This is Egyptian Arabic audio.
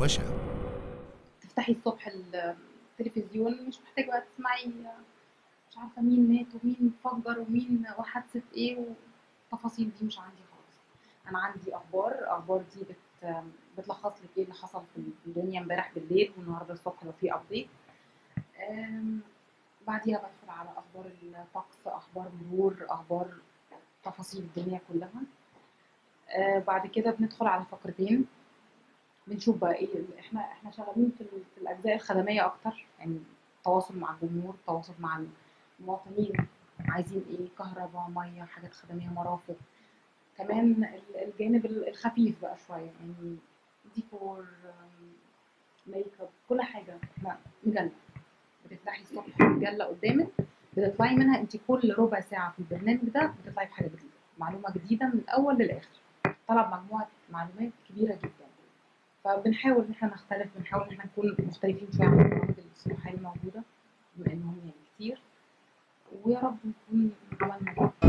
دشوشة تفتحي الصبح التلفزيون مش محتاجة بقى تسمعي مش عارفة مين مات ومين فجر ومين وحادثة ايه والتفاصيل دي مش عندي خالص أنا عندي أخبار الأخبار دي بت بتلخص لك ايه اللي حصل في الدنيا امبارح بالليل والنهارده الصبح لو في أبديت بعديها بدخل على أخبار الطقس أخبار مرور أخبار تفاصيل الدنيا كلها آه، بعد كده بندخل على فقرتين بنشوف بقى ايه احنا احنا شغالين في, ال- في الاجزاء الخدميه اكتر يعني تواصل مع الجمهور تواصل مع المواطنين عايزين ايه كهرباء ميه حاجات خدميه مرافق كمان ال- الجانب ال- الخفيف بقى شويه يعني ديكور آم، ميك اب كل حاجه احنا مجله بتفتحي الصبح مجله قدامك بتطلعي منها انت كل ربع ساعه في البرنامج ده بتطلعي بحاجه جديده معلومه جديده من الاول للاخر طلب مجموعه معلومات كبيره جدا فبنحاول ان احنا نختلف بنحاول ان احنا نكون مختلفين شويه عن البرامج الصباحيه الموجوده بما انهم يعني كتير ويا رب نكون عملنا